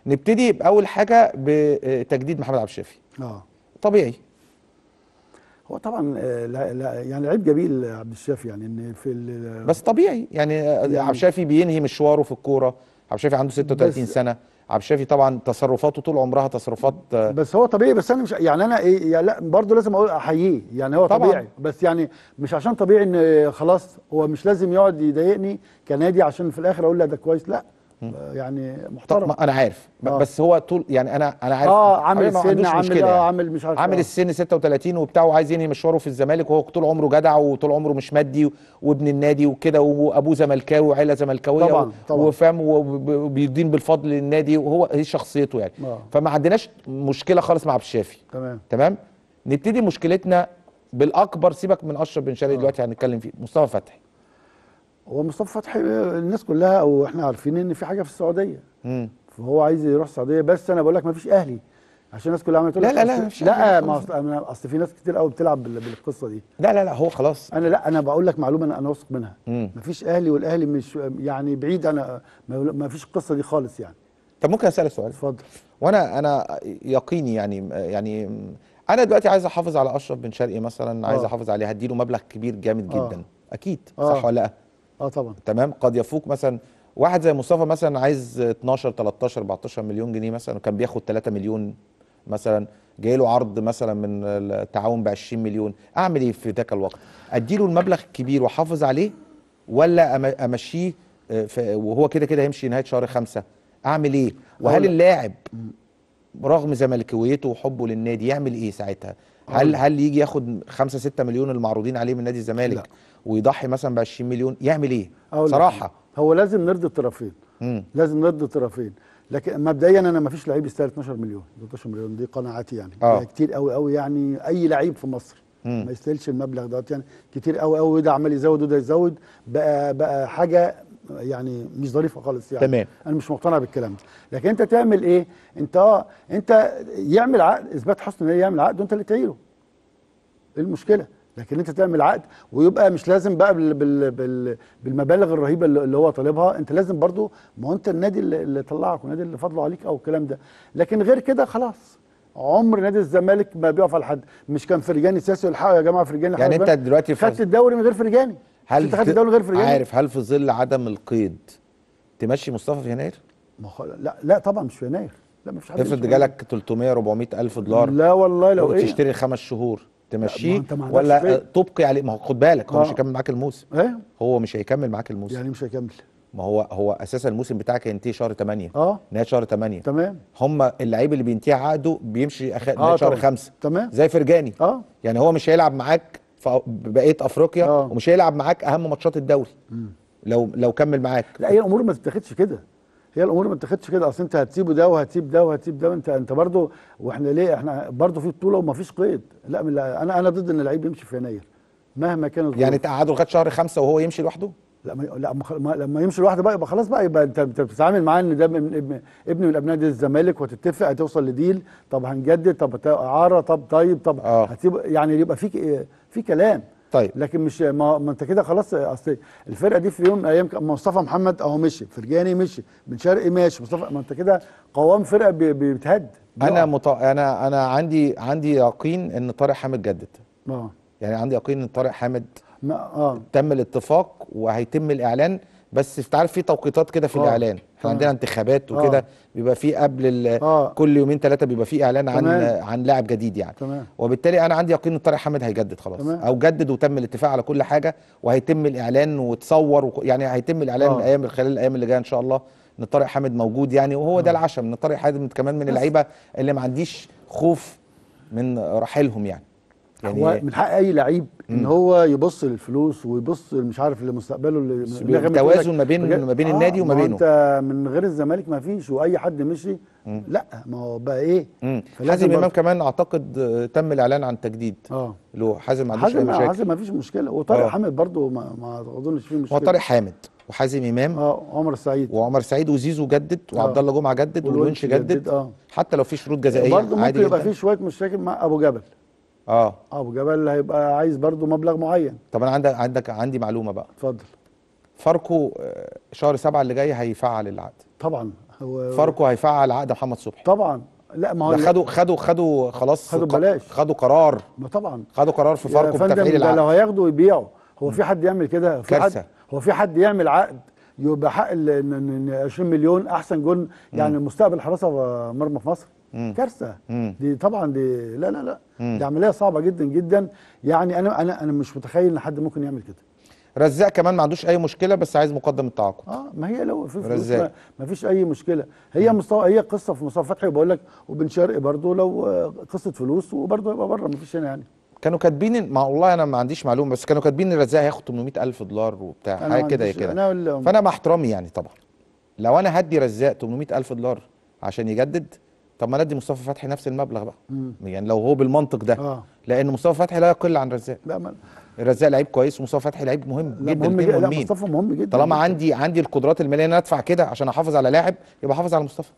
نبتدي باول حاجه بتجديد محمد عبد الشافي اه طبيعي هو طبعا آه، لا لا يعني لعيب جميل عبد الشافي يعني ان في ال- بس طبيعي يعني آه، عبد الشافي بينهي مشواره في الكوره عبد الشافي عنده 36 بس- سنه عبد الشافي طبعا تصرفاته طول عمرها تصرفات آه، بس هو طبيعي بس انا مش يعني انا ايه يعني لا برضه لازم اقول احييه يعني هو طبعاً. طبيعي بس يعني مش عشان طبيعي ان خلاص هو مش لازم يقعد يضايقني كنادي عشان في الاخر اقول لا ده كويس لا آه، يعني طب محترم ما انا عارف ب- آه. بس هو طول يعني انا انا عارف اه عامل حبيبي ما السن عندوش عامل مشكلة اه يعني. عامل مش عارف عامل آه. السن 36 وبتاع وعايز ينهي مشواره في الزمالك وهو طول عمره جدع وطول عمره مش مادي و- وابن النادي وكده وابوه زملكاوي وعيله زملكاويه طبعاً، و- طبعاً. وفاهم وب- وبيدين بالفضل للنادي وهو هي شخصيته يعني آه. فما عندناش مشكله خالص مع عبد الشافي تمام تمام نبتدي مشكلتنا بالاكبر سيبك من اشرف بن شرقي دلوقتي هنتكلم فيه مصطفى فتحي هو مصطفى فتحي آه، الناس كلها او احنا عارفين ان في حاجه في السعوديه مم. فهو عايز يروح السعوديه بس انا بقول لك ما فيش اهلي عشان الناس كلها عماله تقول لا، لك لا، لا، أصل- مفيش لا أهلي ما خالص. أصل, أنا- اصل في ناس كتير قوي بتلعب بال- بالقصه دي لا لا لا هو خلاص انا لا انا بقول لك معلومه انا, أنا واثق منها مم. مفيش اهلي والاهلي مش يعني بعيد انا ما ما فيش القصه دي خالص يعني طب ممكن اسالك سؤال اتفضل وانا انا يقيني يعني يعني انا دلوقتي عايز احافظ على اشرف بن شرقي مثلا عايز آه. احافظ عليه هديله مبلغ كبير جامد آه. جدا اكيد آه. صح ولا لا اه طبعا تمام قد يفوق مثلا واحد زي مصطفى مثلا عايز 12 13 14 مليون جنيه مثلا كان بياخد 3 مليون مثلا جاي له عرض مثلا من التعاون ب 20 مليون اعمل ايه في ذاك الوقت اديله المبلغ الكبير واحافظ عليه ولا أم- امشيه آه، ف- وهو كده كده هيمشي نهايه شهر خمسة اعمل ايه وهل أقول لك. اللاعب رغم زملكاويته وحبه للنادي يعمل ايه ساعتها أقول هل لك. هل يجي ياخد 5 6 مليون المعروضين عليه من نادي لا. الزمالك ويضحي مثلا ب 20 مليون يعمل ايه أقول لك. صراحه هو لازم نرضي الطرفين مم. لازم نرضي الطرفين لكن مبدئيا انا ما فيش لعيب يستاهل 12 مليون 13 مليون دي قناعاتي يعني آه. ده كتير قوي قوي يعني اي لعيب في مصر مم. ما يستاهلش المبلغ ده يعني كتير قوي قوي وده عمال يزود وده يزود بقى بقى حاجه يعني مش ظريفه خالص يعني تمام. انا مش مقتنع بالكلام ده لكن انت تعمل ايه انت اه انت يعمل عقد اثبات حسن نيه يعمل عقد وانت اللي تعيره ايه المشكله لكن انت تعمل عقد ويبقى مش لازم بقى بال بال بال بالمبالغ الرهيبه اللي اللي هو طالبها انت لازم برضو ما هو انت النادي اللي, اللي طلعك والنادي اللي فضله عليك او الكلام ده لكن غير كده خلاص عمر نادي الزمالك ما بيقف على حد مش كان فرجاني سياسي والحقوا يا جماعه فرجاني يعني الحقوا يا انت دلوقتي في- خدت الدوري من غير فرجاني هل انت خدت ت- الدوري من غير فرجاني عارف هل في ظل عدم القيد تمشي مصطفى في يناير ما هو لا لا طبعا مش في يناير لا ما فيش حد افرض يمشي في جالك 300 400 الف دولار لا والله لو ايه وتشتري خمس شهور تمشيه انت ما عندكش ولا قيد. تبقي عليه ما هو خد بالك هو آه. مش هيكمل معاك الموسم ايه هو مش هيكمل معاك الموسم يعني مش هيكمل ما هو هو اساسا الموسم بتاعك هينتهي شهر 8 اه نهايه شهر 8 تمام هم اللعيب اللي بينتهي عقده بيمشي اخر اه نهايه شهر طبعا. 5 تمام زي فرجاني اه يعني هو مش هيلعب معاك في بقيه افريقيا آه. ومش هيلعب معاك اهم ماتشات الدوري لو لو كمل معاك لا هي الامور ما تتاخدش كده هي الامور ما تتاخدش كده اصل انت هتسيبه ده وهتسيب ده وهتسيب ده انت انت برضه واحنا ليه احنا برضه في بطوله وما فيش قيد لا من لا انا انا ضد ان اللعيب يمشي في يناير مهما كان الظروف يعني تقعده لغايه شهر 5 وهو يمشي لوحده لا ما لا ما خ- ما لما يمشي لوحده بقى يبقى خلاص بقى يبقى انت انت بتتعامل معاه ان ده من ابن ابن من ابناء نادي الزمالك وتتفق هتوصل لديل طب هنجدد طب هت- اعاره طب طيب طب آه. هتسيب يعني يبقى في في كلام طيب لكن مش ما, ما انت كده خلاص اصل الفرقه دي في يوم من الايام كان مصطفى محمد اهو مشي فرجاني مشي بن شرقي ماشي مصطفى ما انت كده قوام فرقه بي- بيتهد انا بيقع. مط... انا انا عندي عندي يقين ان طارق حامد جدد اه يعني عندي يقين ان طارق حامد ما اه تم الاتفاق وهيتم الاعلان بس انت عارف في توقيتات كده في آه. الاعلان احنا تمام. عندنا انتخابات وكده آه. بيبقى في قبل ال... آه. كل يومين ثلاثه بيبقى في اعلان عن تمام. عن لاعب جديد يعني تمام وبالتالي انا عندي يقين ان طارق حامد هيجدد خلاص تمام. او جدد وتم الاتفاق على كل حاجه وهيتم الاعلان وتصور وك... يعني هيتم الاعلان آه. الايام خلال الايام اللي جايه ان شاء الله ان طارق حامد موجود يعني وهو ده العشم ان طارق حامد كمان من بس. اللعيبه اللي ما عنديش خوف من رحيلهم يعني هو من حق اي لعيب ان هو يبص للفلوس ويبص مش عارف لمستقبله اللي بس نغمة بيبقى تقول توازن لك ما بين- بجد- ما بين النادي وما ما هو بينه. انت من غير الزمالك ما فيش واي حد مشي لا ما هو بقى ايه مم. فلازم حازم امام برضه- كمان اعتقد آه، تم الاعلان عن تجديد اه له حازم ما عندوش اي حازم مشاكل حازم ما فيش مشكله وطارق آه. حامد برضه ما, ما اظنش فيه هو مشكله طارق حامد وحازم امام اه عمر السعيد وعمر سعيد وزيزو جدد وعبد الله جمعه جدد والونش جدد اه حتى لو في شروط جزائيه برضه عادي ممكن يبقى جداً. في شويه مشاكل مع ابو جبل اه ابو جبل هيبقى عايز برضه مبلغ معين طب انا عندك عندك عندي معلومه بقى اتفضل فاركو آه، شهر سبعة اللي جاي هيفعل العقد طبعا هو فاركو هيفعل عقد محمد صبحي طبعا لا ما هو ده خدوا خدوا خدوا خلاص خدوا ق- ببلاش. خدوا قرار ما طبعا خدوا قرار في يا فاركو فندم بتفعيل ده لو العقد هياخدوا ويبيعوا هو في حد يعمل كده في كارثة. حد هو في حد يعمل عقد يبقى حق ال- إن- إن 20 مليون احسن جون يعني مستقبل حراسه مرمى في مصر كارثه مم. دي طبعا دي لا لا لا مم. دي عمليه صعبه جدا جدا يعني انا انا انا مش متخيل ان حد ممكن يعمل كده رزاق كمان ما عندوش اي مشكله بس عايز مقدم التعاقد اه ما هي لو في فلوس رزاق. ما- ما فيش اي مشكله هي مستوى هي قصه في مصطفى فتحي وبقول لك وبن شرقي برضه لو آه، قصه فلوس وبرضه يبقى بره ما فيش هنا يعني كانوا كاتبين مع والله انا ما عنديش معلومه بس كانوا كاتبين ان رزاق هياخد 800 الف دولار وبتاع أنا حاجه ما كده عنديش- كده أنا ولا- فانا مع احترامي يعني طبعا لو انا هدي رزاق 800 الف دولار عشان يجدد طب ما ندي مصطفى فتحي نفس المبلغ بقى مم. يعني لو هو بالمنطق ده اه لان مصطفى فتحي لا يقل عن رزاق لا ما الرزاق لعيب كويس ومصطفى فتحي لعيب مهم لا جدا مهم الاثنين جدا لا مهمين مصطفى مهم جدا طالما جداً. عندي عندي القدرات الماليه ان أنا ادفع كده عشان احافظ على لاعب يبقى احافظ على مصطفى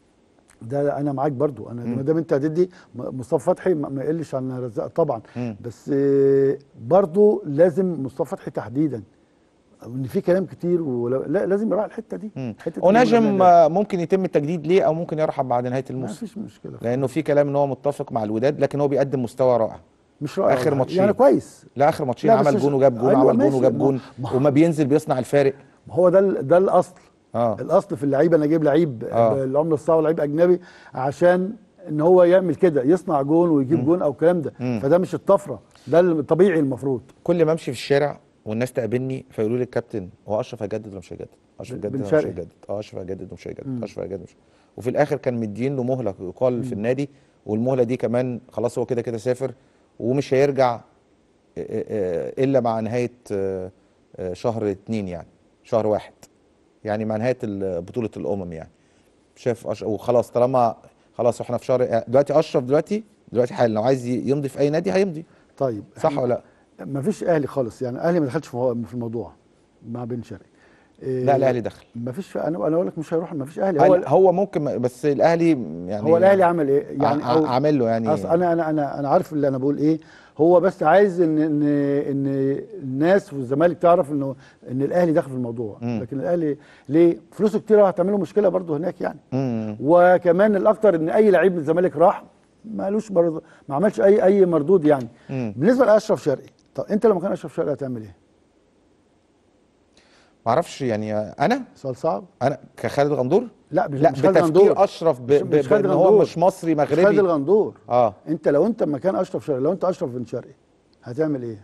ده انا معاك برضو انا ما دام انت هتدي م- مصطفى فتحي ما ما يقلش عن رزاق طبعا مم. بس آه، برضو لازم مصطفى فتحي تحديدا ان في كلام كتير ولا لا لازم يراعي الحته دي مم. حته ونجم المبالغة. آه، ممكن يتم التجديد ليه او ممكن يرحب بعد نهايه ما الموسم فيش مشكله لانه في كلام ان هو متفق مع الوداد لكن هو بيقدم مستوى رائع مش رائع آخر ولا حاجة. ماتشين. يعني كويس لا اخر ماتشين لا، بس عمل مش- جون وجاب جون أيوة عمل جون ماشي، وجاب ما- جون ما- وما بينزل بيصنع الفارق ما هو ده ال- ده الاصل اه الاصل في اللعيبه انا اجيب لعيب آه. بالعمله الصعبه لعيب اجنبي عشان ان هو يعمل كده يصنع جون ويجيب جون او الكلام ده مم. فده مش الطفره ده الطبيعي المفروض كل ما امشي في الشارع والناس تقابلني فيقولوا لي الكابتن هو اشرف هيجدد ولا مش هيجدد؟ اشرف بن هيجدد ولا مش شرقي. هيجدد؟ اه اشرف هيجدد ومش هيجدد مم. اشرف هيجدد ومش وفي الاخر كان مدين له مهله يقال في النادي والمهله دي كمان خلاص هو كده كده سافر ومش هيرجع آه، آه، الا مع نهايه آه، آه، شهر اتنين يعني شهر واحد يعني مع نهايه ال- بطوله الامم يعني شاف أش... وخلاص طالما خلاص احنا في شهر دلوقتي اشرف دلوقتي دلوقتي حالا لو عايز يمضي في اي نادي هيمضي طيب صح ولا لا؟ ما فيش اهلي خالص يعني اهلي ما دخلش في هو- في الموضوع مع بن شرقي إيه لا الاهلي دخل ما فيش انا انا اقول لك مش هيروح ما فيش اهلي هو هو, هو ممكن بس الاهلي يعني هو الاهلي عمل ايه يعني ع- ع- عامل له يعني أصل انا انا انا انا عارف اللي انا بقول ايه هو بس عايز ان ان ان الناس والزمالك تعرف انه ان الاهلي داخل في الموضوع مم. لكن الاهلي ليه فلوسه كتير هتعمل له مشكله برضه هناك يعني مم. وكمان الاكتر ان اي لعيب من الزمالك راح مالوش برضه ما عملش اي اي مردود يعني مم. بالنسبه لاشرف شرقي طب انت لما كان اشرف شرقي هتعمل ايه؟ معرفش يعني انا سؤال صعب انا كخالد غندور لا مش لا مش خالد بتفكير غندور اشرف ب... مش- ب... مش خالد بان هو غندور. مش مصري مش خالد مغربي الغندور اه انت لو انت مكان اشرف شرقي لو انت اشرف بن شرقي هتعمل ايه؟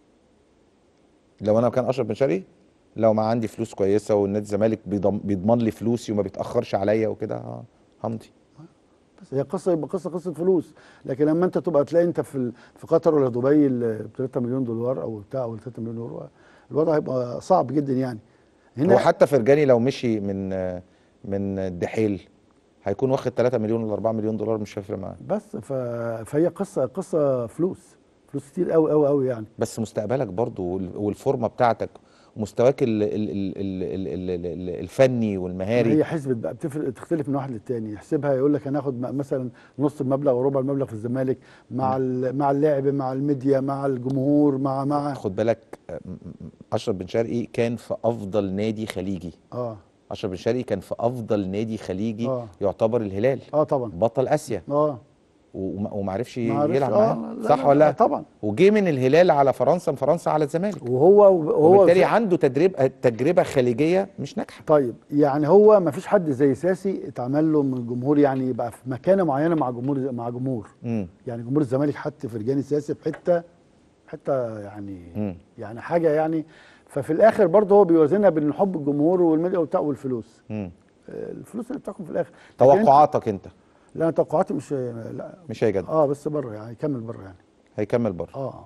لو انا كان اشرف بن شرقي لو ما عندي فلوس كويسه والنادي الزمالك بيضم... بيضمن لي فلوسي وما بيتاخرش عليا وكده آه، همضي بس هي قصه يبقى قصه قصه فلوس لكن لما انت تبقى تلاقي انت في ال- في قطر ولا دبي ب 3 مليون دولار او بتاع او 3 مليون دولار الوضع هيبقى صعب جدا يعني هو حتى فرجاني لو مشي من آه، من الدحيل هيكون واخد 3 مليون ولا 4 مليون دولار مش هيفرق معاه بس ف... فهي قصه قصه فلوس فلوس كتير قوي قوي قوي يعني بس مستقبلك برضو وال- والفورمه بتاعتك ومستواك ال... ال... ال... ال... ال... ال... ال... الفني والمهاري هي حسبت بقى بتفرق تختلف من واحد للتاني يحسبها يقول لك هناخد م- مثلا نص المبلغ وربع المبلغ في الزمالك مع ال- مع اللاعب مع الميديا مع الجمهور مع مع خد بالك آه، م- م- اشرف بن شرقي كان في افضل نادي خليجي اه اشرف بن شرقي كان في افضل نادي خليجي آه. يعتبر الهلال اه طبعا بطل اسيا اه وما وما عرفش ما عرفش- يلعب آه، معاه لا، صح لا، ولا لا، لا طبعا وجه من الهلال على فرنسا من فرنسا على الزمالك وهو وهو وبالتالي عنده تدريب تجربه خليجيه مش ناجحه طيب يعني هو ما فيش حد زي ساسي اتعمل له من الجمهور يعني يبقى في مكانه معينه مع جمهور مع جمهور امم يعني جمهور الزمالك حط فرجاني ساسي في حته حته يعني مم. يعني حاجه يعني ففي الاخر برضه هو بيوازنها بين حب الجمهور والميديا وبتاع والفلوس امم آه، الفلوس اللي بتحكم في الاخر لكن أنت- توقعاتك انت لا أنا توقعاتي مش لا مش هيجدد اه بس بره يعني يكمل بره يعني هيكمل بره اه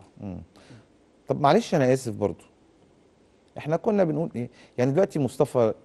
طب معلش انا اسف برضو احنا كنا بنقول ايه يعني دلوقتي مصطفى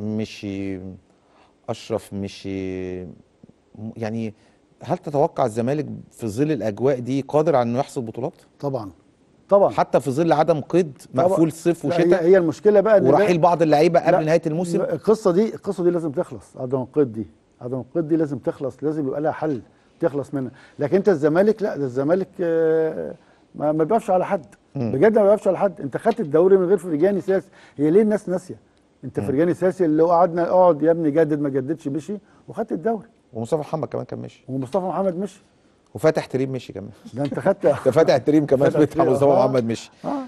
مشي اشرف مشي م- يعني هل تتوقع الزمالك في ظل الاجواء دي قادر على انه يحصد بطولات طبعا طبعا حتى في ظل عدم قيد طبعاً. مقفول صيف لا، هي, وشتاء هي المشكله بقى إن ده- ورحيل بعض اللعيبه لا، قبل نهايه الموسم القصه دي القصه دي لازم تخلص عدم القيد دي عدم القيد دي لازم تخلص لازم يبقى لها حل تخلص منها لكن انت الزمالك لا ده الزمالك آه، ما ما بيقفش على حد بجد ما بيقفش على حد انت خدت الدوري من غير فرجاني سياسي هي ليه الناس ناسيه انت فرجاني ساسي اللي هو قعدنا اقعد يا ابني جدد ما جددش مشي وخدت الدوري ومصطفى محمد كمان كان مشي ومصطفى محمد مشي وفاتح تريم مشي كمان ده انت خدت ده فاتح تريم كمان فاتح بتاع تريم، مصطفى آه. محمد مشي اه